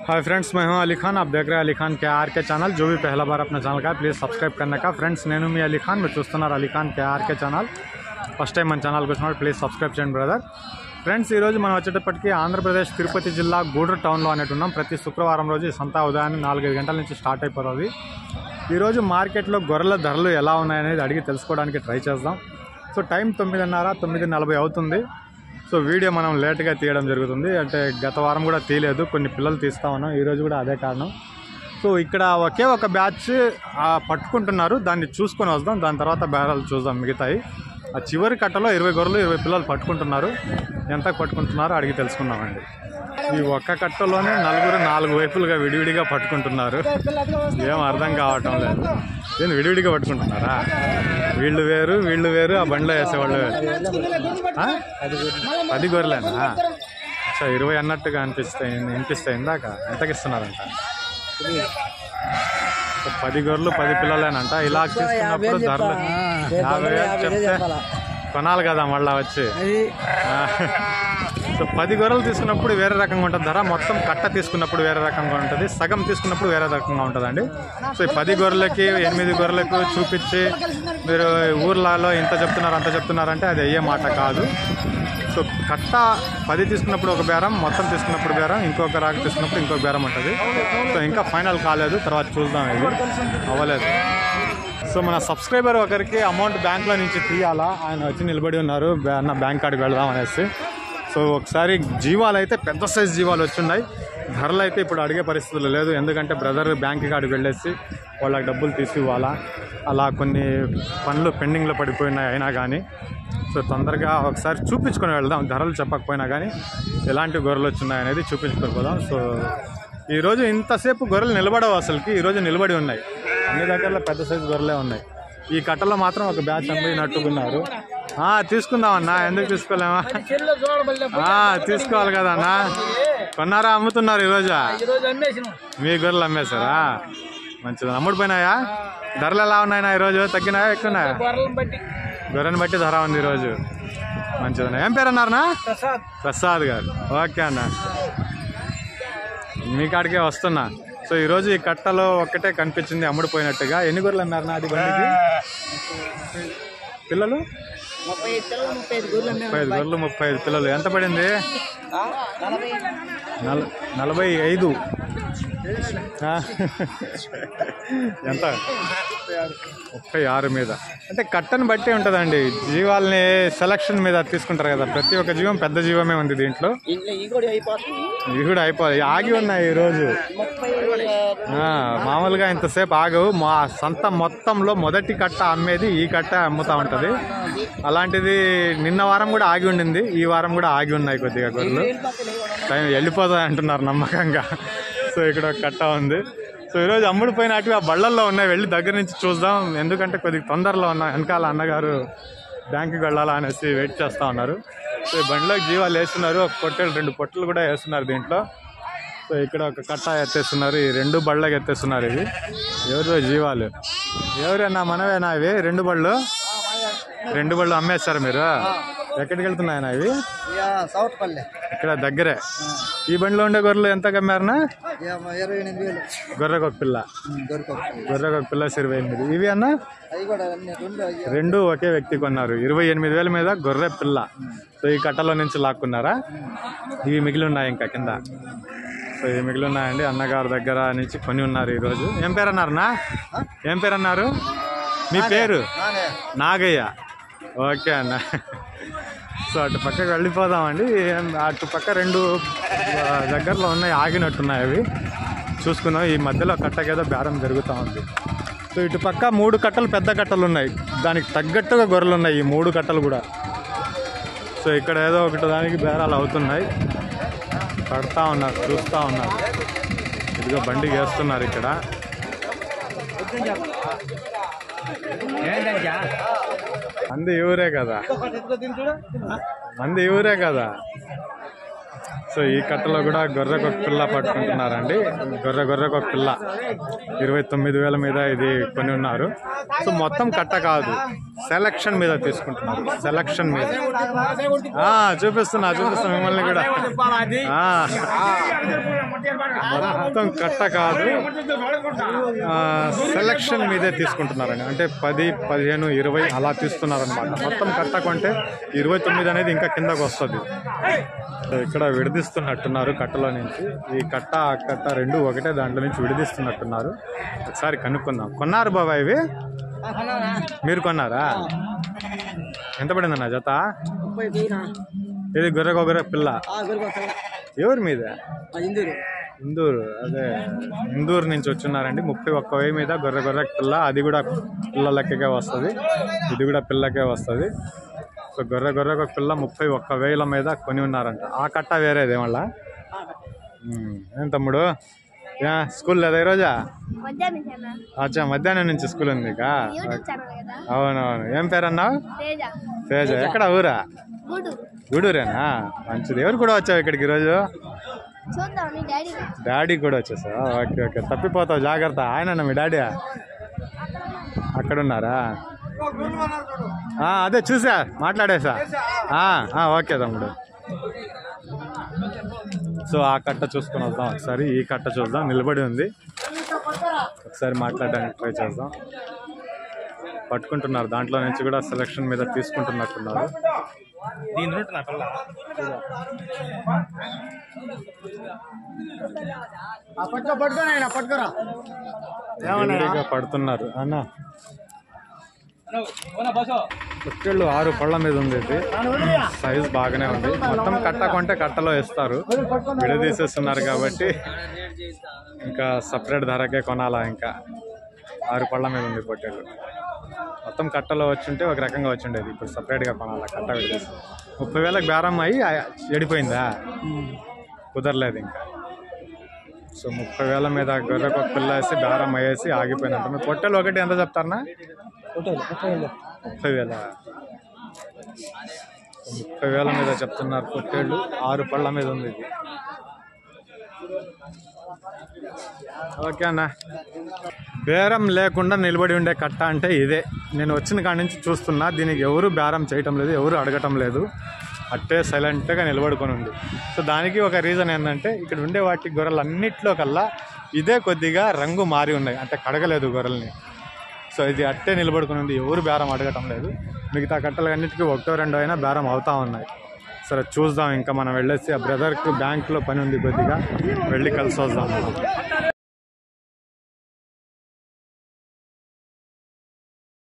Hi friends मैं हूं अली खान आप देख रहे हैं अली खान के आर के ఛానల్ जो भी पहला बार अपने ఛానల్ का प्लीज़ సబ్స్క్రైబ్ करने का ఫ్రెండ్స్ నేను మీ అలీ ఖాన్ మీరు చూస్తున్నారు Ali Khan K RK channel first time మన ఛానల్కి వచ్చినప్పుడు ప్లీజ్ సబ్స్క్రైబ్ చేయండి బ్రదర్ ఫ్రెండ్స్ ఈరోజు మనం వచ్చేటప్పటికి ఆంధ్రప్రదేశ్ తిరుపతి జిల్లా గూడూరు టౌన్లో అనేటు ఉన్నాం ప్రతి శుక్రవారం రోజు ఈ సంత ఉదయాన్నే నాలుగైదు గంటల నుంచి స్టార్ట్ అయిపోతుంది ఈరోజు మార్కెట్లో గొర్రెల ధరలు ఎలా ఉన్నాయనేది అడిగి తెలుసుకోవడానికి ట్రై చేద్దాం సో టైం తొమ్మిదిన్నర తొమ్మిది నలభై అవుతుంది సో వీడియో మనం లేట్గా తీయడం జరుగుతుంది అంటే గత వారం కూడా తీయలేదు కొన్ని పిల్లలు తీస్తా ఉన్నాం ఈరోజు కూడా అదే కారణం సో ఇక్కడ ఒకే ఒక బ్యాచ్ ఆ, పట్టుకుంటున్నారు దాన్ని చూసుకొని వద్దాం దాని తర్వాత బేరాలు చూద్దాం మిగతాయి ఆ చివరి కట్టలో ఇరవై గొర్రెలు ఇరవై పిల్లలు పట్టుకుంటున్నారు ఎంత పట్టుకుంటున్నారో అడిగి తెలుసుకుందామండి ఈ ఒక్క కట్టలోనే నలుగురు నాలుగు వైపులుగా విడివిడిగా పట్టుకుంటున్నారు ఏం అర్థం కావటం లేదు నేను విడివిడిగా పట్టుకుంటున్నారా వీళ్ళు వేరు వీళ్ళు వేరు ఆ బండిలో వేసేవాళ్ళు వేరు ఆ? పది గొర్రెలేనా సో ఇరవై అన్నట్టుగా అనిపిస్తాయి వినిపిస్తాయి ఇందాక ఎంతకి ఇస్తున్నారంట సో పది గొర్రెలు పది పిల్లలేనంట ఇలా తీసుకున్నప్పుడు ధరలు యాభై వేలు చెప్తే కొనాలి కదా మళ్ళా వచ్చి ఆ. సో పది గొర్రెలు తీసుకున్నప్పుడు వేరే రకంగా ఉంటుంది ధర మొత్తం కట్ట తీసుకున్నప్పుడు వేరే రకంగా ఉంటుంది సగం తీసుకున్నప్పుడు వేరే రకంగా ఉంటుందండి సో ఈ పది గొర్రెలకి ఎనిమిది గొర్రెలకు చూపించి మీరు ఊర్లలో ఇంత చెప్తున్నారు అంత చెప్తున్నారంటే అది అయ్యే మాట కాదు సో కట్ట పది తీసుకున్నప్పుడు ఒక బేరం మొత్తం తీసుకున్నప్పుడు బేరం ఇంకొక రాక తీసుకున్నప్పుడు ఇంకొక బేరం ఉంటుంది సో ఇంకా ఫైనల్ కాలేదు తర్వాత చూద్దాం ఇది అవ్వలేదు సో మన సబ్స్క్రైబర్ ఒకరికి అమౌంట్ బ్యాంక్లో నుంచి తీయాలా ఆయన వచ్చి నిలబడి ఉన్నారు బ్యా- అన్న బ్యాంక్ కాడికి వెళ్దాం అనేసి సో ఒకసారి జీవాలు అయితే పెద్ద సైజ్ జీవాలు వచ్చున్నాయి ధరలు అయితే ఇప్పుడు అడిగే పరిస్థితులు లేదు ఎందుకంటే బ్రదర్ బ్యాంక్ కాడికి వెళ్ళేసి వాళ్ళకి డబ్బులు తీసి ఇవ్వాలా అలా కొన్ని పనులు పెండింగ్లో పడిపోయినాయి అయినా కానీ సో తొందరగా ఒకసారి చూపించుకొని వెళ్దాం ధరలు చెప్పకపోయినా కానీ ఎలాంటి గొర్రెలు వచ్చున్నాయి అనేది చూపించుకొని పోదాం సో ఈరోజు ఇంతసేపు గొర్రెలు నిలబడవు అసలుకి ఈరోజు నిలబడి ఉన్నాయి అన్ని దగ్గరలో పెద్ద సైజు గొర్రెలే ఉన్నాయి ఈ కట్టలో మాత్రం ఒక బ్యాచ్ అమ్మినట్టుకున్నారు ఆ, తీసుకుందామన్నా ఎందుకు తీసుకోలేమా ఆ, తీసుకోవాలి కదా అన్న కొన్నారా అమ్ముతున్నారు ఈరోజు ఈరోజు అమ్మేసినాం మీ గొర్రెలు అమ్మేశారా మంచిది అమ్ముడు పోయినాయా ధరలు ఎలా ఉన్నాయన్నా ఈరోజు తగ్గినాయా ఎక్కువనాయా గొర్రెలను బట్టి గొర్రెని బట్టి ధర ఉంది ఈరోజు మంచిదన్న ఏం పేరు అన్నారనా ప్రసాద్ ప్రసాద్ గారు ఓకే అన్న మీ కాడికే వస్తున్నా సో ఈరోజు ఈ కట్టలో ఒక్కటే కనిపించింది అమ్ముడుపోయినట్టుగా ఎన్ని గొర్రెలు అన్నారు నాది బండికి పిల్లలు ముప్పై ఐదు పిల్లలు ముప్పై ఐదు గొర్రెలు ముప్పై ఐదు గొర్రెలు ముప్పై ఐదు పిల్లలు ఎంత పడింది నలభై నల నలభై ఐదు ఆ, ఎంత ముప్పై ఆరు మీద అంటే కట్టను బట్టి ఉంటుందండి జీవాల్ని సెలక్షన్ మీద తీసుకుంటారు కదా ప్రతి ఒక్క జీవం పెద్ద జీవమే ఉంది దీంట్లో ఇంట్లో ఈ కూడా అయిపోతుంది ఇవి కూడా అయిపోయి ఆగి ఉన్నాయి ఈరోజు ముప్పై ఆ, మామూలుగా ఇంతసేపు ఆగవు మా సంత మొత్తంలో మొదటి కట్ట అమ్మేది ఈ కట్ట అమ్ముతా ఉంటది అలాంటిది నిన్న వారం కూడా ఆగి ఉండింది ఈ వారం కూడా ఆగి ఉన్నాయి కొద్దిగా గొర్రెలు టైం వెళ్ళిపోతాయి అంటున్నారు నమ్మకంగా సో ఇక్కడ ఒక కట్ట ఉంది సో ఈరోజు అమ్ముడు పోయినట్టు ఆ బళ్ళల్లో ఉన్నాయి వెళ్ళి దగ్గర నుంచి చూద్దాం ఎందుకంటే కొద్దిగా తొందరలో ఉన్న వెనకాల అన్నగారు బ్యాంకుకి వెళ్ళాలా అనేసి వెయిట్ చేస్తూ ఉన్నారు సో ఈ బండిలోకి జీవాలు వేస్తున్నారు ఒక పొట్టెలు రెండు పొట్టలు కూడా వేస్తున్నారు దీంట్లో సో ఇక్కడ ఒక కట్ట ఎత్తేస్తున్నారు ఈ రెండు బళ్ళకి ఎత్తేస్తున్నారు ఇవి ఎవరు జీవాలు ఎవరైనా మనవేనా ఇవి రెండు బళ్ళు రెండు బళ్ళు అమ్మేస్తారు మీరు ఎక్కడికి వెళ్తున్నాయన్నా ఇవి సౌత్ పల్లె ఇక్కడ దగ్గరే ఈ బండిలో ఉండే గొర్రెలు ఎంత కమ్మారనా ఇరవై ఎనిమిది వేలు గొర్రెకు ఒక పిల్ల దొరకవు గొర్రెకు ఒక పిల్ల ఇరవై ఎనిమిది ఇవి అన్న అవి కూడా అన్ని రెండు అయ్యి రెండు ఒకే వ్యక్తి కొన్నారు ఇరవై ఎనిమిది వేల మీద గొర్రె పిల్ల సో ఈ కట్టలో నుంచి లాక్కున్నారా ఇవి మిగిలి ఉన్నాయి ఇంకా కింద సో ఇవి మిగిలి ఉన్నాయండి అన్నగారి దగ్గర నుంచి కొని ఉన్నారు ఈరోజు ఏం పేరు అన్నారన్నా ఏం పేరు అన్నారు మీ పేరు నానే నాగయ్య ఓకే అన్న సో అటు పక్కకి వెళ్ళిపోదామండి ఏం- అటు పక్క రెండు ఆ, దగ్గరలో ఉన్నాయి ఆగినట్టున్నాయి అవి చూసుకుందాం ఈ మధ్యలో కట్టకేదో బేరం జరుగుతూ ఉంది సో ఇటు పక్క మూడు కట్టలు పెద్ద కట్టలు ఉన్నాయి దానికి తగ్గట్టుగా గొర్రెలు ఉన్నాయి ఈ మూడు కట్టలు కూడా సో ఇక్కడ ఏదో ఒకటి దానికి బేరాలు అవుతున్నాయి పడతా ఉన్నారు చూస్తూ ఉన్నారు ఇదిగో బండి వేస్తున్నారు ఇక్కడ మంది ఊరే కదా మంది ఊరే కదా సో ఈ కట్టలో కూడా గొర్రెకు ఒక పిల్ల పట్టుకుంటున్నారండి గొర్రె గొర్రెకు ఒక పిల్ల ఇరవై తొమ్మిది వేల మీద ఇది కొని ఉన్నారు సో మొత్తం కట్ట కాదు సెలక్షన్ మీద తీసుకుంటున్నారు సెలక్షన్ మీద ఆ, చూపిస్తున్నా చూపిస్తున్నా మిమ్మల్ని కూడా ఆ, మొత్తం కట్ట కాదు ఆ, సెలక్షన్ మీదే తీసుకుంటున్నారండి అంటే పది పదిహేను ఇరవై అలా తీస్తున్నారనమాట మొత్తం కట్ట కొంటే ఇరవై తొమ్మిది అనేది ఇంకా కిందకు వస్తుంది సో ఇక్కడ విడదీస్తున్నట్టున్నారు కట్టలో నుంచి ఈ కట్ట ఆ కట్ట రెండు ఒకటే దాంట్లో నుంచి విడదీస్తున్నట్టున్నారు ఒకసారి కనుక్కుందాం కొన్నారు బాబా ఇవి మీరు కొన్నారా ఎంత పడిందన్న జత ముప్పై పోయినా ఇది గొర్రె గొర్రె పిల్ల గురికొస్తా ఎవరి మీద ఇందూరు ఇందూరు అదే ఇందూరు నుంచి వచ్చున్నారండి ముప్పై ఒక్క వెయ్యి మీద గొర్రె గొర్రె పిల్ల అది కూడా పిల్ల లెక్కకే వస్తుంది ఇది కూడా పిల్లకే వస్తుంది సో గొర్రె గొర్రె ఒక పిల్ల ముప్పై ఒక్క వేల మీద కొని ఉన్నారంట ఆ కట్ట వేరేది మళ్ళా ఉమ్, ఏం తమ్ముడు యా, స్కూల్ లేదా ఈరోజా మధ్యాహ్నం ఛానల్ అచ్చా మధ్యాహ్నం నుంచి స్కూల్ ఉంది ఇక? యూట్యూబ్ ఛానల్ కదా అవునవును ఏం పేరు అన్నావు తేజ తేజ ఎక్కడ ఊరా గూడూరు గూడూరేనా మంచిది ఎవరు కూడా వచ్చావు ఇక్కడికి ఈరోజు చూద్దాం నీ డాడీ డాడీ కూడా వచ్చేసా ఓకే ఓకే తప్పిపోతావు జాగ్రత్త ఆయన మీ డాడీ అక్కడ ఉన్నారా ఆ, అదే చూసా మాట్లాడేసా ఆ, ఆ, ఓకే తమ్ముడు సో ఆ కట్ట చూసుకొని వద్దాం ఒకసారి ఈ కట్ట చూద్దాం నిలబడి ఉంది ఒకసారి మాట్లాడడానికి ట్రై చేద్దాం పట్టుకుంటున్నారు దాంట్లో నుంచి కూడా సెలక్షన్ మీద తీసుకుంటున్నట్టున్నారు పట్టుకో పట్టుకో నాయన పట్టుకోరా విడిగా పడుతున్నారు అన్న పుట్టెళ్ళు ఆరు పళ్ళ మీద ఉంది ఇది సైజ్ బాగానే ఉంది మొత్తం కట్ట కొంటే కట్టలో ఇస్తారు విడదీసేస్తున్నారు కాబట్టి ఇంకా సపరేట్ ధరకే కొనాలా ఇంకా ఆరు పళ్ళ మీద ఉంది పొట్టేళ్ళు మొత్తం కట్టలో వచ్చుంటే ఒక రకంగా వచ్చిండేది ఇప్పుడు సపరేట్గా కొనాలా కట్ట విడదీసి ముప్పై వేలకు బేరం అయ్యి ఆ- చెడిపోయిందా కుదరలేదు ఇంకా సో ముప్పై వేల మీద గొర్రెకు ఒక పిల్ల వేసి బేరం అయ్యేసి ఆగిపోయినట్టు మీ పొట్టెలు ఒకటి ఎంత చెప్తారనా ముప్పై వేల ముప్పై వేల మీద చెప్తున్నారు పొట్టేళ్ళు ఆరు పళ్ళ మీద ఉంది ఇది ఓకే అన్న బేరం లేకుండా నిలబడి ఉండే కట్ట అంటే ఇదే నేను వచ్చిన కాడి నుంచి చూస్తున్నా దీనికి ఎవరు బేరం చేయటం లేదు ఎవరు అడగటం లేదు అట్టే సైలెంట్గా నిలబడుకొని ఉంది సో దానికి ఒక రీజన్ ఏంటంటే ఇక్కడ ఉండే వాటి గొర్రెలు అన్నిట్లో కల్లా ఇదే కొద్దిగా రంగు మారి ఉన్నాయి అంటే కడగలేదు గొర్రెల్ని సో ఇది అట్టే నిలబడుకుని ఉంది ఎవరు బేరం అడగటం లేదు మిగతా కట్టలు అన్నిటికీ ఒకటో రెండో అయినా బేరం అవుతా ఉన్నాయి సరే చూద్దాం ఇంకా మనం వెళ్ళేసి ఆ బ్రదర్కి బ్యాంక్లో పని ఉంది కొద్దిగా వెళ్ళి కలిసి వద్దాం మనం